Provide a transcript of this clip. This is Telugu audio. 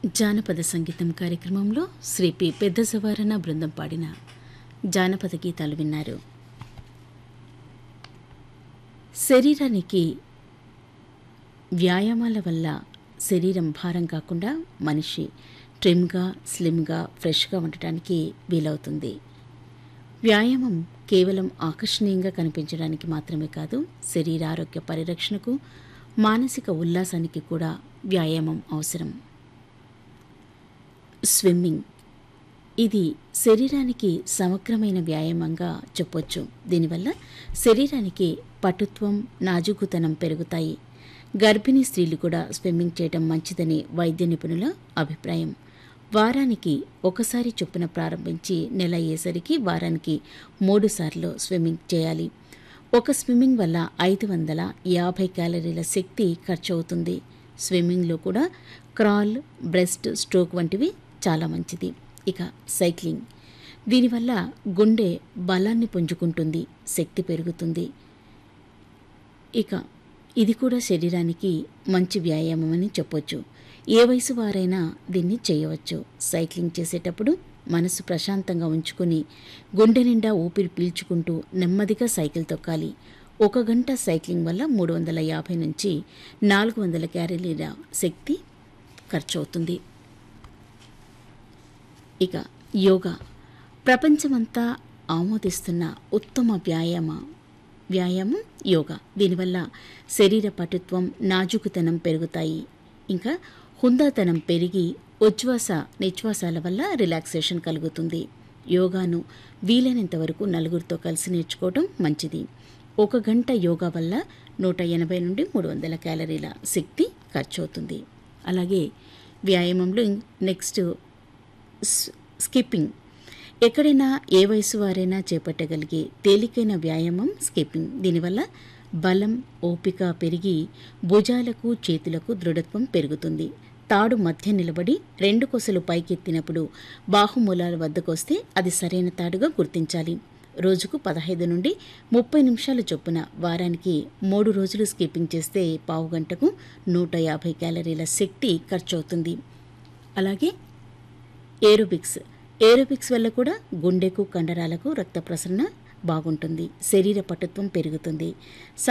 జానపద సంగీతం కార్యక్రమంలో శ్రీ పి పెద్ద సవారణ బృందం పాడిన జానపద గీతాలు విన్నారు శరీరానికి వ్యాయామాల వల్ల శరీరం భారం కాకుండా మనిషి ట్రిమ్గా స్లిమ్గా ఫ్రెష్గా ఉండటానికి వీలవుతుంది వ్యాయామం కేవలం ఆకర్షణీయంగా కనిపించడానికి మాత్రమే కాదు శరీర ఆరోగ్య పరిరక్షణకు మానసిక ఉల్లాసానికి కూడా వ్యాయామం అవసరం స్విమ్మింగ్ ఇది శరీరానికి సమగ్రమైన వ్యాయామంగా చెప్పొచ్చు దీనివల్ల శరీరానికి పటుత్వం నాజుకుతనం పెరుగుతాయి గర్భిణీ స్త్రీలు కూడా స్విమ్మింగ్ చేయడం మంచిదని వైద్య నిపుణుల అభిప్రాయం వారానికి ఒకసారి చొప్పున ప్రారంభించి నెల అయ్యేసరికి వారానికి మూడు సార్లు స్విమ్మింగ్ చేయాలి ఒక స్విమ్మింగ్ వల్ల ఐదు వందల యాభై క్యాలరీల శక్తి ఖర్చు అవుతుంది స్విమ్మింగ్లో కూడా క్రాల్ బ్రెస్ట్ స్ట్రోక్ వంటివి చాలా మంచిది ఇక సైక్లింగ్ దీనివల్ల గుండె బలాన్ని పుంజుకుంటుంది శక్తి పెరుగుతుంది ఇక ఇది కూడా శరీరానికి మంచి వ్యాయామం అని చెప్పొచ్చు ఏ వయసు వారైనా దీన్ని చేయవచ్చు సైక్లింగ్ చేసేటప్పుడు మనసు ప్రశాంతంగా ఉంచుకుని గుండె నిండా ఊపిరి పీల్చుకుంటూ నెమ్మదిగా సైకిల్ తొక్కాలి ఒక గంట సైక్లింగ్ వల్ల మూడు వందల యాభై నుంచి నాలుగు వందల క్యాలరీల శక్తి ఖర్చు అవుతుంది ఇక యోగా ప్రపంచమంతా ఆమోదిస్తున్న ఉత్తమ వ్యాయామ వ్యాయామం యోగా దీనివల్ల శరీర పటుత్వం నాజుకుతనం పెరుగుతాయి ఇంకా హుందాతనం పెరిగి ఉచ్ఛ్వాస నిశ్వాసాల వల్ల రిలాక్సేషన్ కలుగుతుంది యోగాను వీలైనంత వరకు నలుగురితో కలిసి నేర్చుకోవడం మంచిది ఒక గంట యోగా వల్ల నూట ఎనభై నుండి మూడు వందల క్యాలరీల శక్తి ఖర్చు అవుతుంది అలాగే వ్యాయామంలో నెక్స్ట్ స్కిప్పింగ్ ఎక్కడైనా ఏ వయసు వారైనా చేపట్టగలిగే తేలికైన వ్యాయామం స్కిప్పింగ్ దీనివల్ల బలం ఓపిక పెరిగి భుజాలకు చేతులకు దృఢత్వం పెరుగుతుంది తాడు మధ్య నిలబడి రెండు కొసలు పైకెత్తినప్పుడు బాహుమూలాల వద్దకొస్తే అది సరైన తాడుగా గుర్తించాలి రోజుకు పదహైదు నుండి ముప్పై నిమిషాల చొప్పున వారానికి మూడు రోజులు స్కిప్పింగ్ చేస్తే పావు గంటకు నూట యాభై క్యాలరీల శక్తి ఖర్చు అవుతుంది అలాగే ఏరోబిక్స్ ఏరోబిక్స్ వల్ల కూడా గుండెకు కండరాలకు రక్త ప్రసరణ బాగుంటుంది శరీర పటుత్వం పెరుగుతుంది